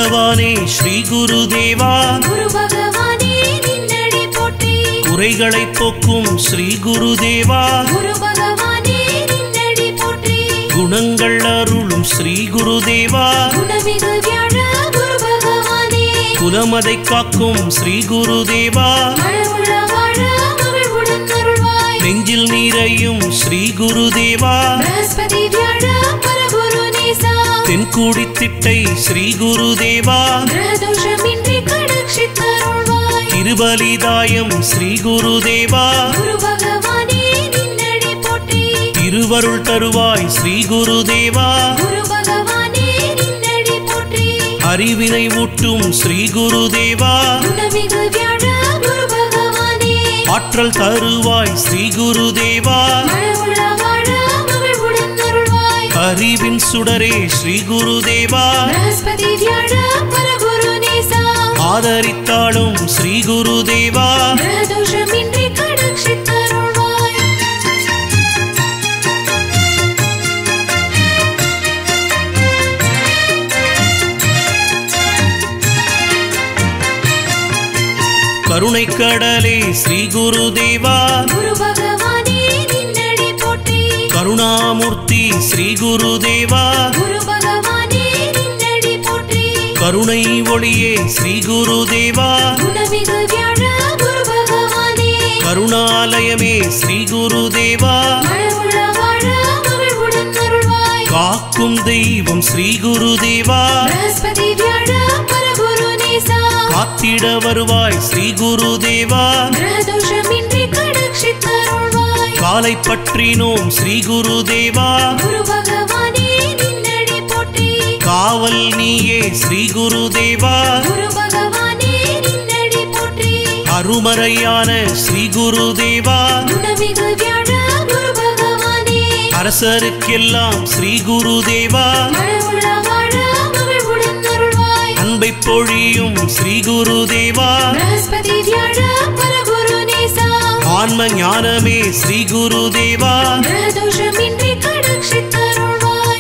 பகவானே ஸ்ரீ குருதேவா குரு பகவானே நின்னடி போற்றி குறைகளை போக்கும் ஸ்ரீ குருதேவா குரு பகவானே நின்னடி போற்றி குணங்கள் அருளும் ஸ்ரீ குருதேவா குணமிகு வியாழ குரு பகவானே குலமதை காக்கும் ஸ்ரீ குருதேவா மழவுள்ள வாழ மகிழ்வுடன் அருள்வாய் நெஞ்சில் நீரையும் ஸ்ரீ குருதேவா பிரகஸ்பதி வியாழ பரகுரு நேசா தென்கூடி திட்டை ஸ்ரீ குருதேவா கிரகதோஷமின்றி கடக்ஷித்தருள்வாய் திருபலிதாயம் ஸ்ரீ குருதேவா குரு பகவானே நின்னடி போற்றி திருவருள் தருவாய் ஸ்ரீ குருதேவா குரு பகவானே நின்னடி போற்றி அறிவினை ஊட்டும் ஸ்ரீ குருதேவா குணமிகு வியாழ குரு பகவானே ஆற்றல் தருவாய் ஸ்ரீ குருதேவா மழவுள்ள வாழ மகிழ்வுடன் அருள்வாய் அறிவின் சுடரே ஸ்ரீ குருதேவா பிரகஸ்பதி வியாழ பரகுரு நேசா ஆதரித்தாளும் ஸ்ரீ குருதேவா கிரகதோஷமின்றி கடக்ஷித்தருள்வாய் கருணை கடலே ஸ்ரீ குருதேவா குரு பகவானே நின்னடி போற்றி கருணாமூர்த்தி ஸ்ரீ குருதேவா குரு பகவானே நின்னடி போற்றி கருணை ஒளியே ஸ்ரீ குருதேவா குணமிகு வியாழ குரு பகவானே கருணாலயமே ஸ்ரீ குருதேவா மழவுள்ள வாழ மகிழ்வுடன் அருள்வாய் காக்கும் தெய்வம் ஸ்ரீ குருதேவா பிரகஸ்பதி வியாழ பரகுரு நேசா காத்திட வருவாய் ஸ்ரீ குருதேவா கிரகதோஷமின்றி கடக்ஷித்தருள்வாய் காலை பற்றினோம் ஸ்ரீ குருதேவா குரு பகவானே நின்னடி போற்றி காவல் நீயே ஸ்ரீ குருதேவா குரு பகவானே நின்னடி போற்றி அருமறையான ஸ்ரீ குருதேவா குணமிகு வியாழ குரு பகவானே அரசருக்கெல்லாம் ஸ்ரீ குருதேவா மழவுள்ள வாழ மகிழ்வுடன் அருள்வாய் அன்பை பொழியும் ஸ்ரீ குருதேவா பிரகஸ்பதி வியாழ பரகுரு நேசா ஆன்ம ஞானமே ஸ்ரீ குருதேவா கிரகதோஷமின்றி கடக்ஷித்தருள்வாய்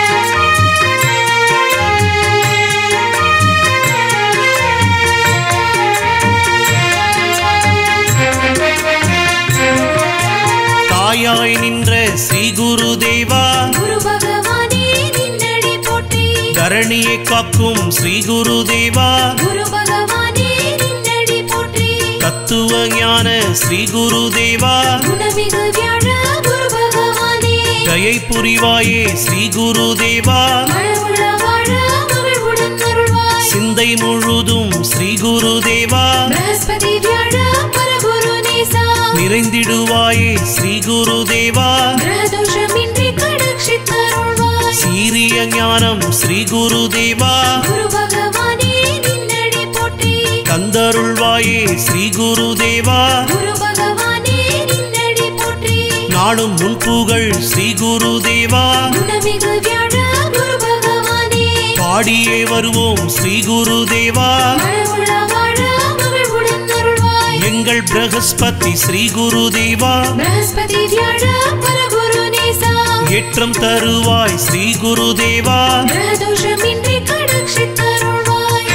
தாயாய் நின்ற ஸ்ரீ குருதேவா குரு பகவானே நின்னடி போற்றி தரணியை காக்கும் ஸ்ரீ குருதேவா குரு பகவானே நின்னடி போற்றி தத்துவ ஞான ஸ்ரீ குருதேவா குணமிகு வியாழ குரு பகவானே தயை புரிவாயே ஸ்ரீ குருதேவா மழவுள்ள வாழ மகிழ்வுடன் அருள்வாய் சிந்தை முழுதும் ஸ்ரீ குருதேவா பிரகஸ்பதி வியாழ பரகுரு நேசா நிறைந்திடுவாயே ஸ்ரீ குருதேவா கிரகதோஷமின்றி கடக்ஷித்தருள்வாய் சீரிய ஞானம் ஸ்ரீ குருதேவா குரு பகவானே நின்னடி போற்றி தந்தருள்வாயே ஸ்ரீ குருதேவா குரு பகவானே நின்னடி போற்றி நாளும் முன்புகள் ஸ்ரீ குருதேவா குணமிகு வியாழ குரு பகவானே பாடியே வருவோம் ஸ்ரீ குருதேவா மழவுள்ள வாழ மகிழ்வுடன் அருள்வாய் எங்கள் பிரகஸ்பதி ஸ்ரீ குருதேவா பிரகஸ்பதி வியாழ பரகுரு நேசா ஏற்றம் தருவாய் ஸ்ரீ குருதேவா கிரகதோஷமின்றி கடக்ஷித்தருள்வாய்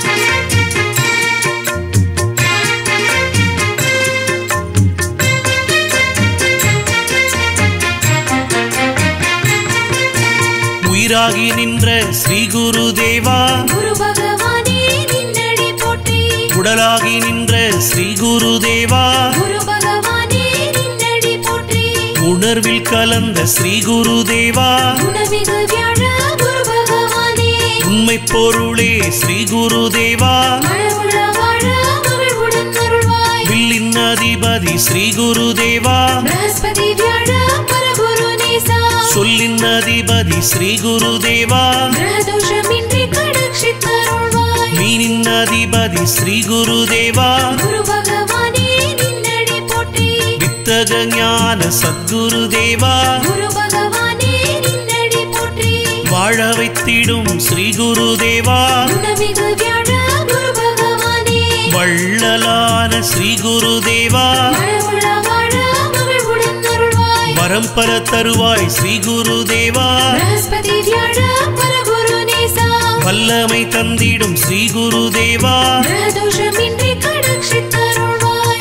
உயிராகி நின்ற ஸ்ரீ குருதேவா குரு பகவானே நின்னடி போற்றி உடலாகி நின்ற ஸ்ரீ குருதேவா குரு பகவானே நின்னடி போற்றி உணர்வில் கலந்த ஸ்ரீ குருதேவா குணமிகு வியாழ குரு பகவானே உண்மை பொருளே ஸ்ரீ குருதேவா மழவுள்ள வாழ மகிழ்வுடன் அருள்வாய் வில்லின் அதிபதி ஸ்ரீ குருதேவா பிரகஸ்பதி வியாழ பரகுரு நேசா சொல்லின் அதிபதி ஸ்ரீ குருதேவா கிரகதோஷமின்றி கடக்ஷித்தருள்வாய் மீனின் அதிபதி ஸ்ரீ குருதேவா குரு பகவானே நின்னடி போற்றி வித்தக ஞான சத்குருதேவா குரு பகவானே நின்னடி போற்றி வாழ வைத்திடும் ஸ்ரீ குருதேவா குணமிகு வியாழ குரு பகவானே வள்ளலான ஸ்ரீ குருதேவா மழவுள்ள வாழ மகிழ்வுடன் அருள்வாய் வரம் பர தருவாய் ஸ்ரீ குருதேவா பிரகஸ்பதி வியாழ பரகுரு நேசா வல்லமை தந்திடும் ஸ்ரீ குருதேவா கிரகதோஷமின்றி கடக்ஷித்தருள்வாய்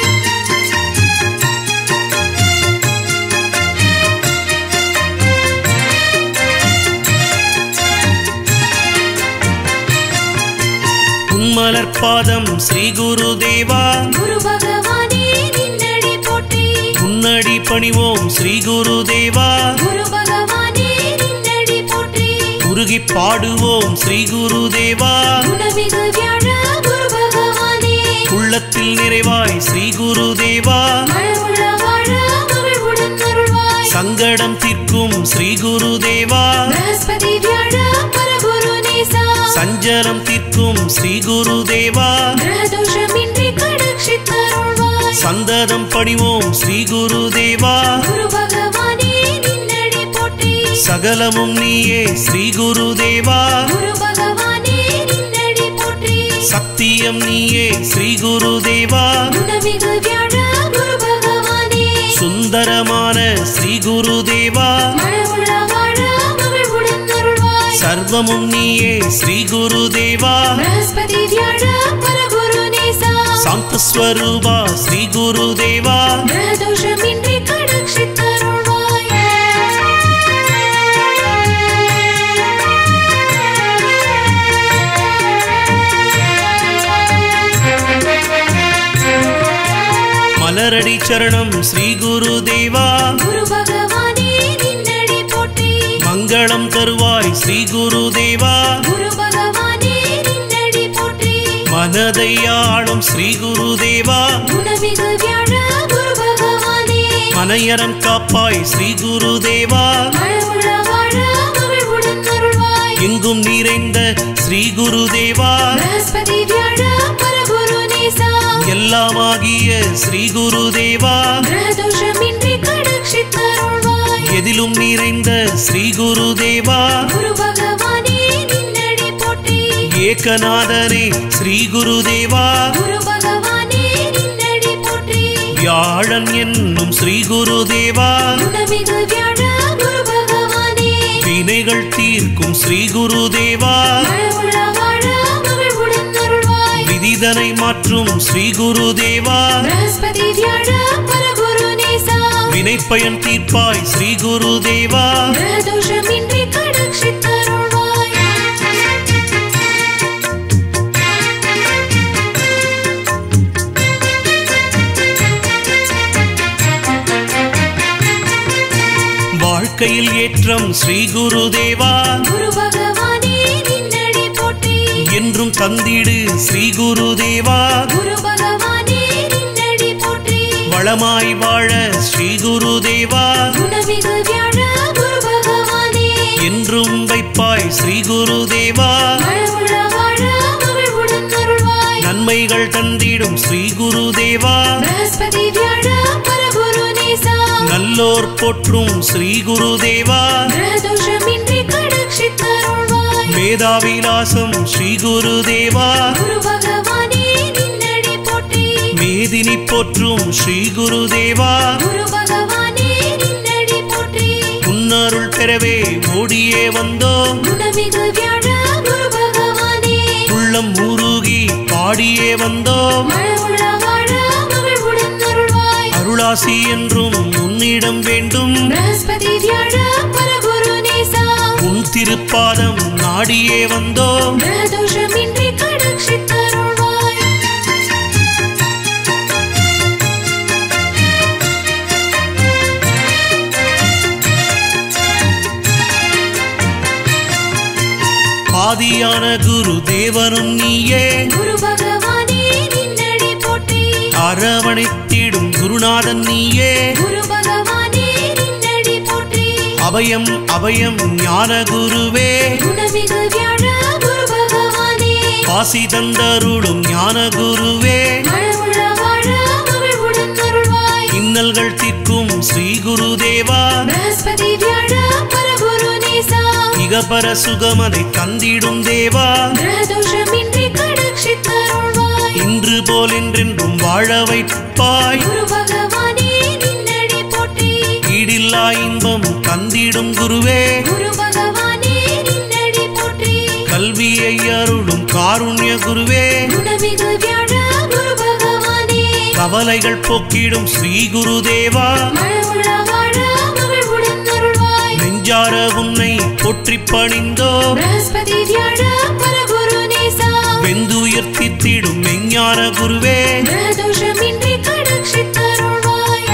உன்மலர் பாதம் ஸ்ரீ குருதேவா குரு பகவானே நின்னடி போற்றி உன்னடி பணிவோம் ஸ்ரீ குருதேவா குரு பகவானே நின்னடி போற்றி உருகி பாடுவோம் ஸ்ரீ குருதேவா குணமிகு வியாழ குரு பகவானே உள்ளத்தில் நிறைவாய் ஸ்ரீ குருதேவா மழவுள்ள வாழ மகிழ்வுடன் அருள்வாய் சங்கடம் தீர்க்கும் ஸ்ரீ குருதேவா பிரகஸ்பதி வியாழ பரகுரு நேசா சஞ்சலம் தீர்க்கும் ஸ்ரீ குருதேவா கிரகதோஷமின்றி கடக்ஷித்தருள்வாய் சந்ததம் பணிவோம் ஸ்ரீ குருதேவா குரு பகவானே நின்னடி போற்றி சகலமும் நீயே ஸ்ரீ குருதேவா குரு பகவானே நின்னடி போற்றி சத்தியம் நீயே ஸ்ரீ குருதேவா குணமிகு வியாழ குரு பகவானே சுந்தரமான ஸ்ரீ குருதேவா மழவுள்ள வாழ மகிழ்வுடன் அருள்வாய் சர்வமும் நீயே ஸ்ரீ குருதேவா பிரகஸ்பதி வியாழ பரகுரு நேசா சாந்தஸ்வரூபா ஸ்ரீ குருதேவா கிரகதோஷமின்றி கடக்ஷித்தருள்வாய் மலரடி சரணம் ஸ்ரீ குருதேவா குரு பகவானே நின்னடி போற்றி மங்களம் தருவாய் ஸ்ரீ குருதேவா குரு பகவானே நின்னடி போற்றி மனதை ஆளும் ஸ்ரீ குருதேவா குணமிகு வியாழ குரு பகவானே மனையரம் காப்பாய் ஸ்ரீ குருதேவா மழவுள்ள வாழ மகிழ்வுடன் அருள்வாய் எங்கும் நிறைந்த ஸ்ரீ குருதேவா பிரகஸ்பதி வியாழ பரகுரு நேசா எல்லாமாகிய ஸ்ரீ குருதேவா கிரகதோஷமின்றி கடக்ஷித்தருள்வாய் எதிலும் நிறைந்த ஸ்ரீ குருதேவா குரு பகவானே நின்னடி போற்றி ஏகநாதனே ஸ்ரீ குருதேவா குரு பகவானே நின்னடி போற்றி வியாழன் என்னும் ஸ்ரீ குருதேவா குணமிகு வியாழ குரு பகவானே வினைகள் தீர்க்கும் ஸ்ரீ குருதேவா மழவுள்ள வாழ மகிழ்வுடன் அருள்வாய் விதிதனை மாற்றும் ஸ்ரீ குருதேவா பிரகஸ்பதி வியாழ பரகுரு நேசா வினைப்பயன் தீர்ப்பாய் ஸ்ரீ குருதேவா கிரகதோஷமின்றி கடக்ஷித்தருள்வாய் வாழ்க்கையில் ஏற்றம் ஸ்ரீ குருதேவா குரு பகவானே நின்னடி போற்றி என்றும் தந்திடு ஸ்ரீ குருதேவா குரு பகவானே நின்னடி போற்றி வளமாய் வாழ ஸ்ரீ குருதேவா குணமிகு வியாழ குரு பகவானே என்றும் வைப்பாய் ஸ்ரீ குருதேவா மழவுள்ள வாழ மகிழ்வுடன் அருள்வாய் நன்மைகள் தந்திடும் ஸ்ரீ குருதேவா பிரகஸ்பதி வியாழ பரகுரு நேசா நல்லோர் போற்றும் ஸ்ரீ குருதேவா கிரகதோஷமின்றி கடக்ஷித்தருள்வாய் மேதாவிலாசம் ஸ்ரீ குருதேவா குரு பகவானே நின்னடி போற்றி மேதினி போற்றும் ஸ்ரீ குருதேவா குரு பகவானே நின்னடி போற்றி உன்னருள் பெறவே ஓடியே வந்தோம் குணமிகு வியாழ குரு பகவானே உள்ளம் உருகி பாடியே வந்தோம் மழவுள்ள வாழ மகிழ்வுடன் அருள்வாய் அருளாசி என்றும் உன்னிடம் வேண்டும் பிரகஸ்பதி வியாழ பரகுரு நேசா உன் திருப்பாதம் நாடியே வந்தோம் கிரகதோஷமின்றி கடக்ஷித்தருள்வாய் ஆதியான குரு தேவனும் நீயே குரு பகவானே நின்னடி போற்றி அரவணைத்திடும் குருநாதன் நீயே குரு பகவானே நின்னடி போற்றி அபயம் அபயம் ஞான குருவே குணமிகு வியாழ குரு பகவானே காசி தந்தருளும் ஞான குருவே மழவுள்ள வாழ மகிழ்வுடன் அருள்வாய் இன்னல்கள் தீர்க்கும் ஸ்ரீ குருதேவா பிரகஸ்பதி வியாழ பரகுரு நேசா இகபர சுகமதை தந்திடும் தேவா கிரகதோஷமின்றி கடக்ஷித்தருள்வாய் இன்று போல் என்றென்றும் வாழ வைப்பாய் குரு பகவானே நின்னடி போற்றி ஈடில்லா இன்பம் தந்திடும் குருவே குரு பகவானே நின்னடி போற்றி கல்வி கல்வியை அருளும் காருண்ய குருவே குணமிகு வியாழ குரு பகவானே கவலைகள் போக்கிடும் ஸ்ரீ குருதேவா மழவுள்ள வாழ மகிழ்வுடன் அருள்வாய் நெஞ்சார உன்னை போற்றி பணிந்தோ பிரகஸ்பதி வியாழ பரகுரு நேசா வெந்துயிர் தித்திடும் மெஞ்ஞான குருவே பிரதோஷமின்றி கடக்ஷித்தருள்வாய்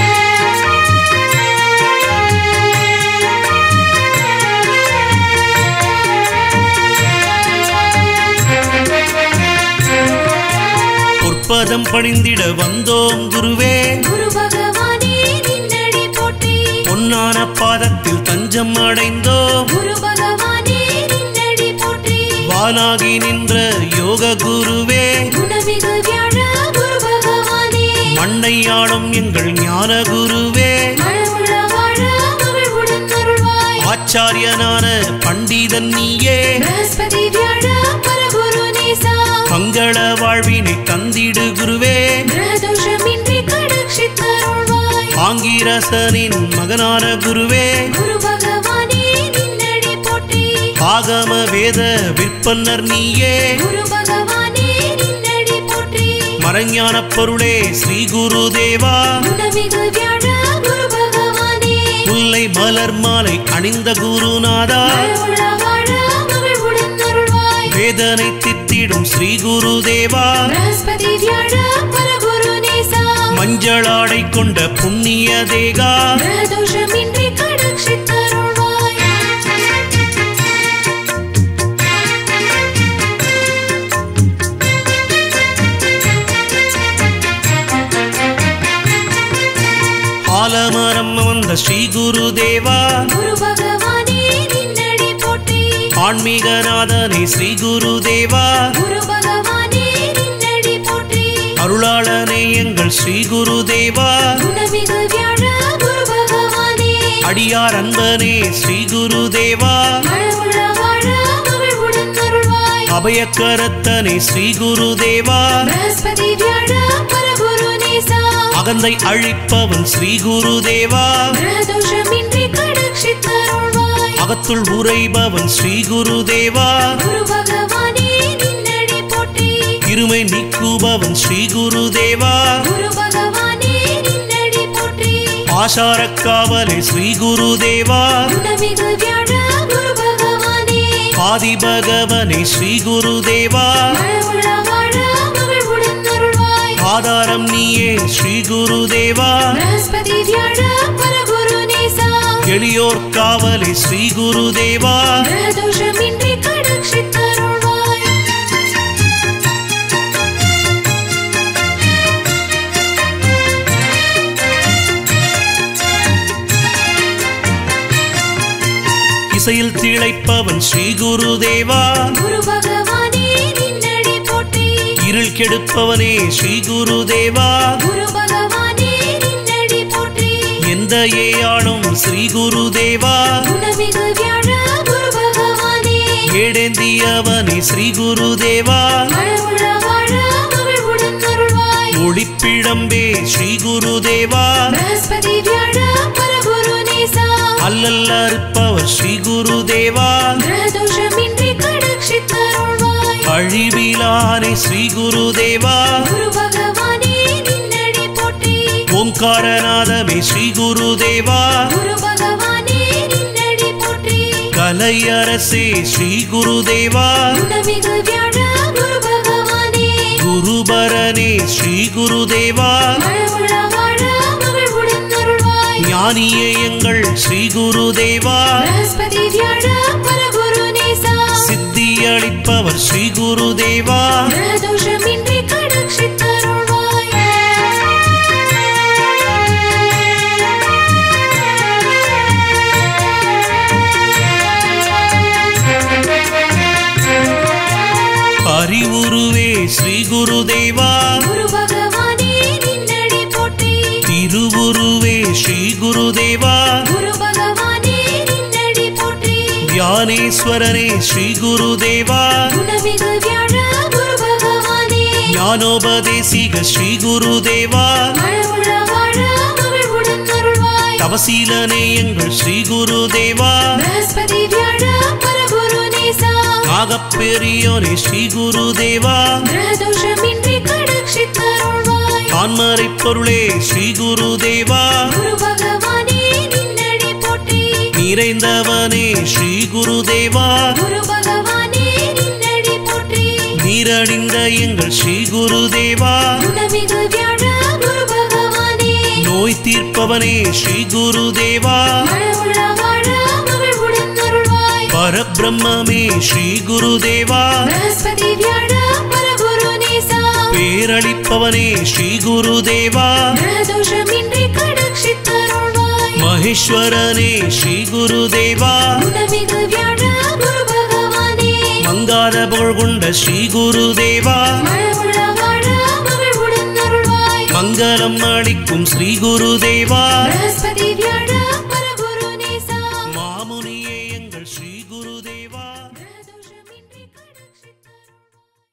பொற்பதம் பணிந்திட வந்தோம் குருவே குரு பகவானே நின்னடி போற்றி பொன்னான பாதத்தில் தஞ்சம் அடைந்தோம் குரு பகவானே நின்னடி போற்றி வானாகி நின்ற யோக குருவே குணமிகு வியாழ குரு பகவானே மண்ணை ஆளும் எங்கள் ஞான குருவே மழவுள்ள வாழ மகிழ்வுடன் அருள்வாய் ஆச்சாரியனான பண்டிதன் நீயே பிரகஸ்பதி வியாழ பரகுரு நேசா மங்கள வாழ்வினை தந்திடு குருவே பிரதோஷமின்றி கடக்ஷித்தருள்வாய் ஆங்கிரசனின் மகனான குருவே குரு பகவானே நின்னடி போற்றி ஆகம வேத விற்பன்னர் நீயே குரு பகவானே நின்னடி போற்றி மறைஞான பொருளே ஸ்ரீ குருதேவா குணமிகு வியாழ குரு பகவானே முல்லை மலர் மாலை அணிந்த குருநாதா மழவுள்ள வாழ மகிழ்வுடன் அருள்வாய் வேதனை தித்திடும் ஸ்ரீ குருதேவா பிரகஸ்பதி வியாழ பரகுரு நேசா மஞ்சளாடை கொண்ட புண்ணிய தேகா பிரதோஷமின்றி கடக்ஷித்தருள்வாய் ஆலமரம் வந்த ஸ்ரீ குருதேவா குரு பகவானே நின்னடி போற்றி ஆன்மீகநாதனை ஸ்ரீ குருதேவா குரு பகவானே நின்னடி போற்றி அருளாளனே எங்கள் ஸ்ரீ குருதேவா குணமிகு வியாழ குரு பகவானே அடியார் அன்பனே ஸ்ரீ குருதேவா மழவுள்ள வாழ மகிழ்வுடன் அருள்வாய் அபயக்கரத்தனே ஸ்ரீ குருதேவா பிரகஸ்பதி வியாழ பரகுரு நேசா அகந்தை அழிப்பவன் ஸ்ரீ குருதேவா பிரதோஷமின்றி கடக்ஷித்தருள்வாய் அகத்துள் உரைபவன் ஸ்ரீ குருதேவா குரு பகவானே நின்னடி போற்றி இருமை நீக்குபவன் ஸ்ரீ குருதேவா குரு பகவானே நின்னடி போற்றி ஆசாரக்காவலே ஸ்ரீ குருதேவா குணமிகு வியாழ குரு பகவானே ஆதி பகவனே ஸ்ரீ குருதேவா மழவுள்ள வாழ மகிழ்வுடன் அருள்வாய் ஆதாரம் நீயே ஸ்ரீ குருதேவா பிரகஸ்பதி வியாழ பரகுரு நேசா எளியோர் காவலே ஸ்ரீ குருதேவா பிரதோஷமின்றி கடக்ஷித்தருள்வாய் இசையில் திளைப்பவன் ஸ்ரீ குருதேவா குரு பகவானே நின்னடி போற்றி இருள் கெடுப்பவனே ஸ்ரீ குருதேவா குரு பகவானே நின்னடி போற்றி எந்த ஏயாளும் ஸ்ரீ குருதேவா குணமிகு வியாழ குரு பகவானே ஏடேந்தியவனே ஸ்ரீ குருதேவா மழவுள்ள வாழ மகிழ்வுடன் அருள்வாய் ஒளிப்பிழம்பே ஸ்ரீ குருதேவா பிரகஸ்பதி வியாழ பரகுரு நேசா அல்லல் அறுப்பவர் ஸ்ரீ குருதேவா பிரதோஷமின்றி கடக்ஷித்தருள்வாய் அழிவிலானே ஸ்ரீ குருதேவா குரு பகவானே நின்னடி போற்றி ஓங்காரநாதமே ஸ்ரீ குருதேவா குரு பகவானே நின்னடி போற்றி கலையரசே ஸ்ரீ குருதேவா குணமிகு வியாழ குரு பகவானே குருபரனே ஸ்ரீ குருதேவா மழவுள்ள வாழ மகிழ்வுடன் அருள்வாய் ஞானியே எங்கள் ஸ்ரீ குருதேவா பிரகஸ்பதி வியாழ பரகுரு நேசா சித்தி அளிப்பவர் ஸ்ரீ குருதேவா பிரதோஷமின்றி கடக்ஷித்தருள்வாய் அறிவுருவே ஸ்ரீ குருதேவா குரு பகவானே நின்னடி போற்றி திருவுருவே ஸ்ரீ குருதேவா குரு பகவானே நின்னடி போற்றி ஞானேஸ்வரனே ஸ்ரீ குருதேவா குணமிகு வியாழ குரு பகவானே ஞானோபதேசிக ஸ்ரீ குருதேவா மழவுள்ள வாழ மகிழ்வுடன் அருள்வாய் தவசீலனே எங்கள் ஸ்ரீ குருதேவா பிரகஸ்பதி வியாழ பரகுரு நேசா ஆகப்பெரியோனே ஸ்ரீ குருதேவா கிரகதோஷமின்றி கடக்ஷித்தருள்வாய் ஆன்மறை பொருளே ஸ்ரீ குருதேவா குரு பகவானே நின்னடி போற்றி நிறைந்தவனே ஸ்ரீ குருதேவா குரு பகவானே நின்னடி போற்றி நீரணிந்த எங்கள் ஸ்ரீ குருதேவா குணமிகு வியாழ குரு பகவானே நோய் தீர்ப்பவனே ஸ்ரீ குருதேவா மழவுள்ள வாழ மகிழ்வுடன் அருள்வாய் பரபிரம்மே ஸ்ரீ குருதேவா பிரகஸ்பதி வியாழ பரகுரு நேசா பேரளிப்பவனே ஸ்ரீ குருதேவா கிரகதோஷமின்றி கடக்ஷித்தருள்வாய் மகேஸ்வரனே ஸ்ரீ குருதேவா குணமிகு வியாழ குரு பகவானே மங்காத புகழ் கொண்ட ஸ்ரீ குருதேவா மழவுள்ள வாழ மகிழ்வுடன் அருள்வாய் மங்களம் அளிக்கும் ஸ்ரீ குருதேவா பிரகஸ்பதி வியாழ